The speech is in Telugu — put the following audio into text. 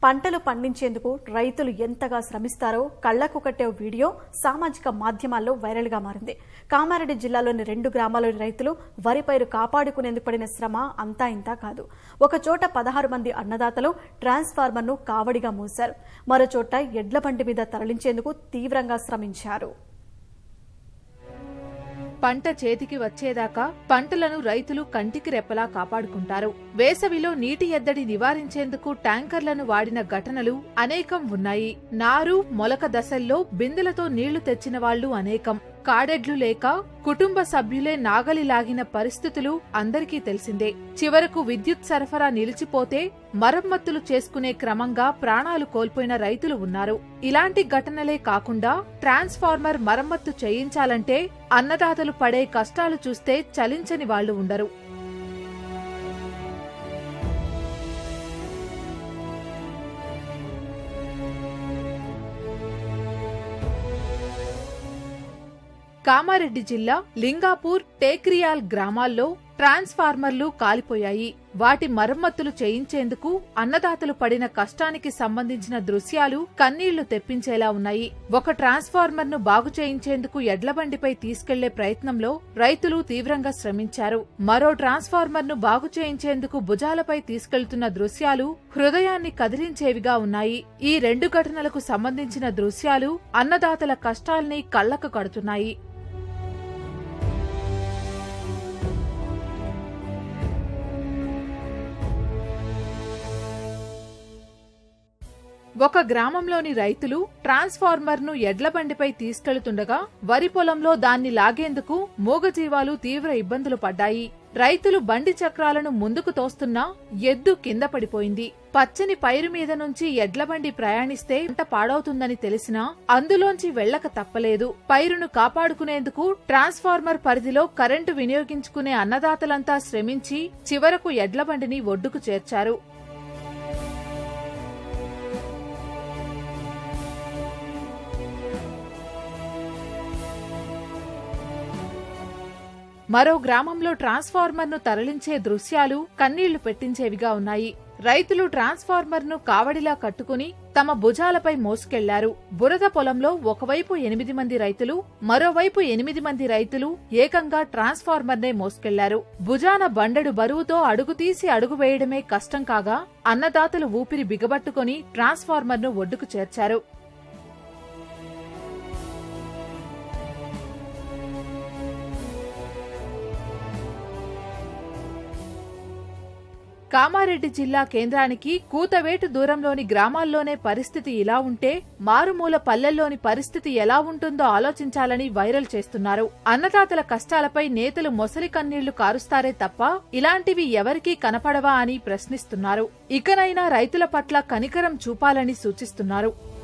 పంటలు పండించేందుకు రైతులు ఎంతగా శ్రమిస్తారో కళ్లకు కట్టే ఓ వీడియో సామాజిక మాధ్యమాల్లో వైరల్గా మారింది కామారెడ్డి జిల్లాలోని రెండు గ్రామాల్లోని రైతులు వరి పైరు కాపాడుకునేందుకు పడిన శ్రమ అంతా ఇంతా కాదు ఒక చోట పదహారు మంది అన్నదాతలు ట్రాన్స్ఫార్మర్ను కావడిగా మూశారు మరో చోట ఎడ్ల బండి మీద తరలించేందుకు తీవ్రంగా శ్రమించారు పంట చేతికి వచ్చేదాకా పంటలను రైతులు కంటికి రెప్పలా కాపాడుకుంటారు వేసవిలో నీటి ఎద్దడి నివారించేందుకు ట్యాంకర్లను వాడిన ఘటనలు అనేకం ఉన్నాయి నారు మొలక దశల్లో బిందెలతో నీళ్లు తెచ్చిన వాళ్లు అనేకం కాడెడ్లు లేక కుటుంబ సభ్యులే నాగలి లాగిన పరిస్థితులు అందరికీ తెలిసిందే చివరకు విద్యుత్ సరఫరా నిలిచిపోతే మరమ్మతులు చేసుకునే క్రమంగా ప్రాణాలు కోల్పోయిన రైతులు ఉన్నారు ఇలాంటి ఘటనలే కాకుండా ట్రాన్స్ఫార్మర్ మరమ్మత్తు చేయించాలంటే అన్నదాతలు పడే కష్టాలు చూస్తే చలించని వాళ్లు ఉండరు కామారెడ్డి జిల్లా లింగాపూర్ టేక్రియాల్ గ్రామాల్లో ట్రాన్స్ఫార్మర్లు కాలిపోయాయి వాటి మరమ్మతులు చేయించేందుకు అన్నదాతలు పడిన కష్టానికి సంబంధించిన దృశ్యాలు కన్నీళ్లు తెప్పించేలా ఉన్నాయి ఒక ట్రాన్స్ఫార్మర్ ను బాగు చేయించేందుకు ఎడ్లబండిపై తీసుకెళ్లే ప్రయత్నంలో రైతులు తీవ్రంగా శ్రమించారు మరో ట్రాన్స్ఫార్మర్ ను బాగు చేయించేందుకు భుజాలపై తీసుకెళ్తున్న దృశ్యాలు హృదయాన్ని కదిలించేవిగా ఉన్నాయి ఈ రెండు ఘటనలకు సంబంధించిన దృశ్యాలు అన్నదాతల కష్టాల్ని కళ్లకు కడుతున్నాయి ఒక గ్రామంలోని రైతులు ట్రాన్స్ఫార్మర్ ను ఎడ్లబండిపై తీసుకెళ్తుండగా వరి పొలంలో దాన్ని లాగేందుకు మూగజీవాలు తీవ్ర ఇబ్బందులు పడ్డాయి రైతులు బండి చక్రాలను ముందుకు తోస్తున్నా ఎద్దు కింద పడిపోయింది పచ్చని పైరు మీద నుంచి ఎడ్లబండి ప్రయాణిస్తే పంట పాడవుతుందని తెలిసినా అందులోంచి వెళ్లక తప్పలేదు పైరును కాపాడుకునేందుకు ట్రాన్స్ఫార్మర్ పరిధిలో కరెంటు వినియోగించుకునే అన్నదాతలంతా శ్రమించి చివరకు ఎడ్లబండిని ఒడ్డుకు చేర్చారు మరో గ్రామంలో ట్రాన్స్ఫార్మర్ ను తరలించే దృశ్యాలు కన్నీళ్లు పెట్టించేవిగా ఉన్నాయి రైతులు ట్రాన్స్ఫార్మర్ ను కావడిలా కట్టుకుని తమ భుజాలపై మోసుకెళ్లారు బురద పొలంలో ఒకవైపు ఎనిమిది మంది రైతులు మరోవైపు ఎనిమిది మంది రైతులు ఏకంగా ట్రాన్స్ఫార్మర్ నే మోసుకెళ్లారు భుజాన బండెడు బరువుతో అడుగు తీసి అడుగు వేయడమే కష్టం కాగా అన్నదాతలు ఊపిరి బిగబట్టుకుని ట్రాన్స్ఫార్మర్ ను ఒడ్డుకు చేర్చారు కామారెడ్డి జిల్లా కేంద్రానికి కూతవేటు దూరంలోని గ్రామాల్లోనే పరిస్థితి ఇలా ఉంటే మారుమూల పల్లెల్లోని పరిస్థితి ఎలా ఉంటుందో ఆలోచించాలని వైరల్ చేస్తున్నారు అన్నదాతల కష్టాలపై నేతలు మొసలి కన్నీళ్లు కారుస్తారే తప్ప ఇలాంటివి ఎవరికీ కనపడవా అని ప్రశ్నిస్తున్నారు ఇకనైనా రైతుల పట్ల కనికరం చూపాలని సూచిస్తున్నారు